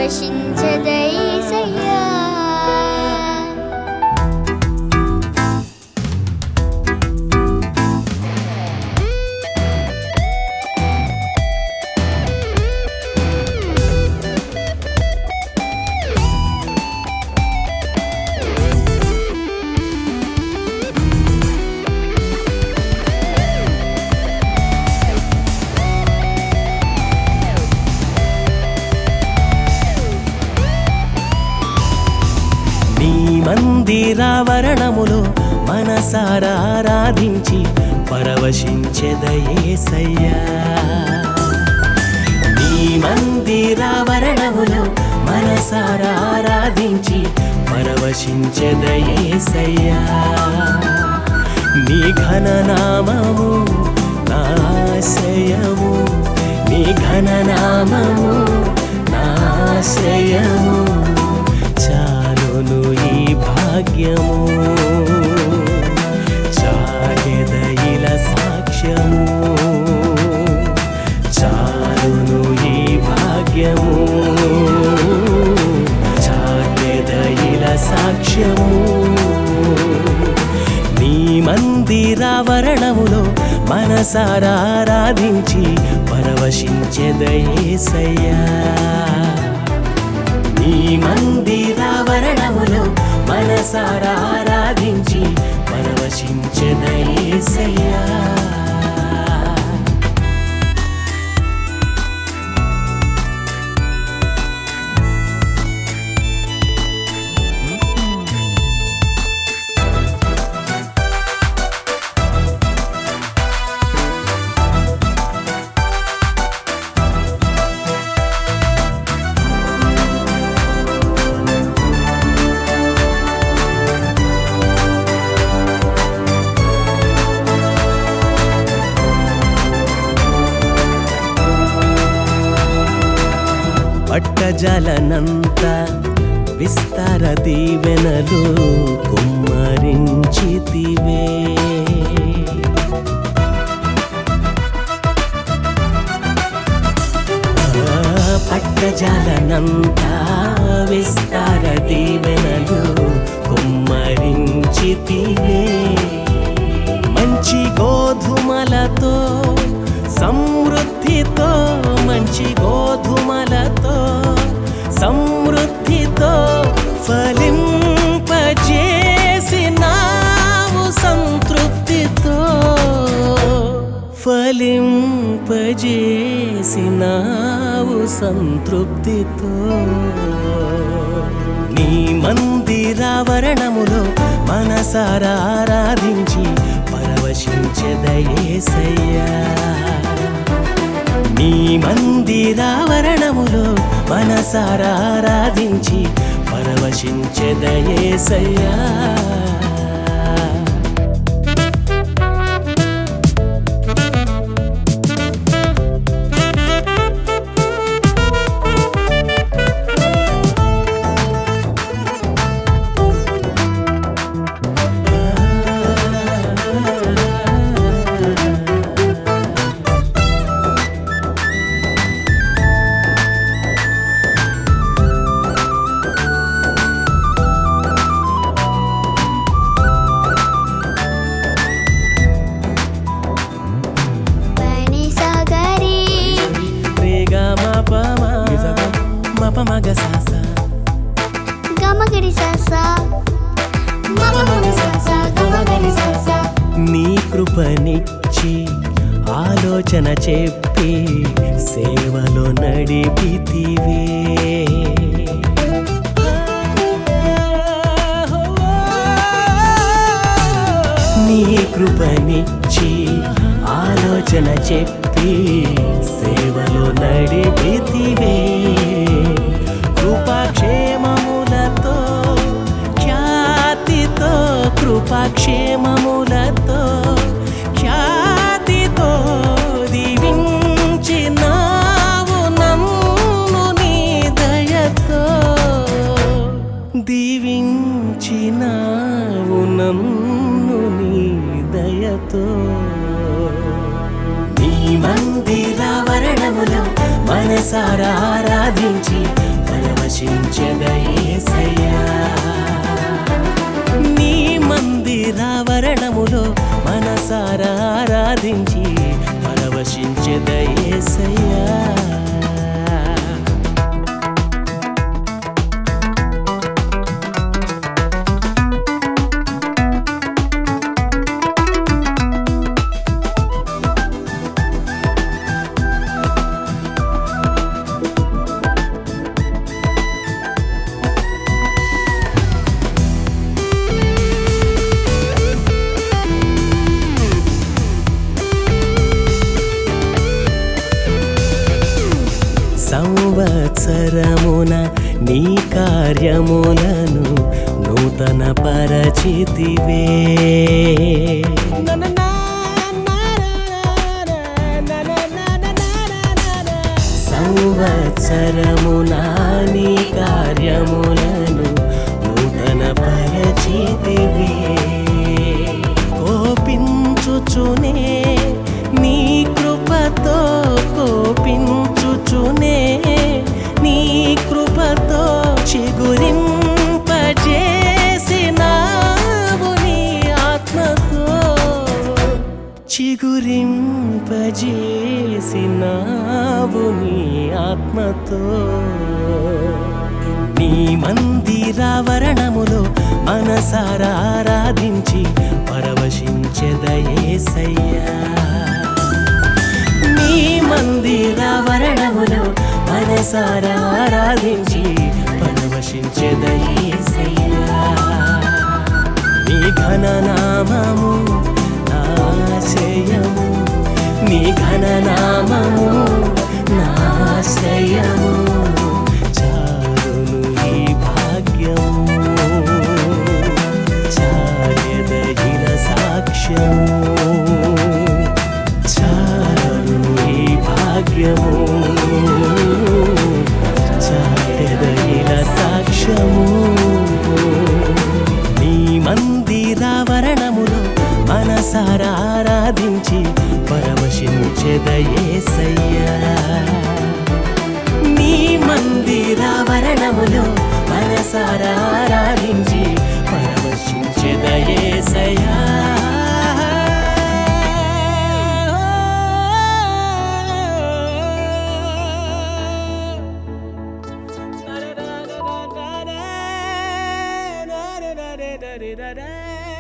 పరవశించదైసయ్యా నీ మందిరావరణములో మనసారా ఆరాధించి పరవశించెదయేసయ్యా నీ మందిరావరణములో మనసారా ఆరాధించి పరవశించెదయేసయ్యా నీ ఘననామము నాశయము నీ ఘననామము నాశయము చాలును ఈ భాగ్యము చాగెదయిల సాక్ష్యము చాలును ఈ భాగ్యము చాగెదయిల సాక్ష్యము నీ మందిరావరణములో మనసారా ఆరాధించి పరవశించెదయేసయ్యా నీ మందిరావరణములో మనసారా ఆరాధించి పరవశించెదయేసయ్యా పట్టజలనంత విస్తార దీవెనలు కుమ్మరించితివే ఆ, పట్టజలనంత విస్తార దీవెనలు కుమ్మరించితివే మంచి గోధుమలతో సమృద్ధితో మంచి గోధుమలతో సమృద్ధితో ఫలింపజేసినావు సంతృప్తితో ఫలింపజేసినావు సంతృప్తితో నీ మందిరావరణములో మనసారా ఆరాధించి పరవశించెదయేసయ్యా నీ మందిరావరణములో మనసారా ఆరాధించి పరవశించెదయేసయ్యా పని సాగరి రేగా మప మప మగ సాస గమగడి సాస మమ మగ సాస గమగడి సాస నీ కృపనిచ్చి ఆలోచన చెప్పి సేవలో నడిపితివే నీ కృపనిచ్చి ఆలోచన చెప్పి సేవలో నడిపితివే కృపాక్షేమములతో ఖ్యాతితో కృపాక్షేమములతో ఖ్యాతితో దీవించినావు నన్ను నీ దయతో దీవించినావు నన్ను నీ దయతో నీ మందిరావరణములో మనసారా ఆరాధించి పరవశించదయేసయ్యా నీ మందిరావరణములో మనసారా ఆరాధించి పరవశించదయేసయ్యా సంవత్సరమున నీ కార్యములను నూతన పరచితివే సంవత్సరమున నీ కార్యములను నూతన పరచితివే కోపించుచునే నీ కృపతో కోపించుచునే నీ కృపతో చిగురింపజేసినావు నీ ఆత్మతో చిగురింపజేసినావు నీ ఆత్మతో నీ మందిరావరణములో మనసారా ఆరాధించి పరవశించెదయేసయ్యా నీ మందిరావరణములో మనసారా ఆరాధించి పరవశించెదయేసయ్యా నీ ఘననామము నాశయము నీ ఘననామము నాశయము చాలును ఈ భాగ్యము చాయదగిన సాక్ష్యము చాలును ఈ భాగ్యము చాయదగిన సాక్ష్యము నీ మందిరావరణములో మనసారా ఆరాధించి పరవశించెదయేసయ్యా నీ మందిరావరణములో మనసారా ఆరాధించి పరవశించెదయేసయ్యా da da da da da da da da da da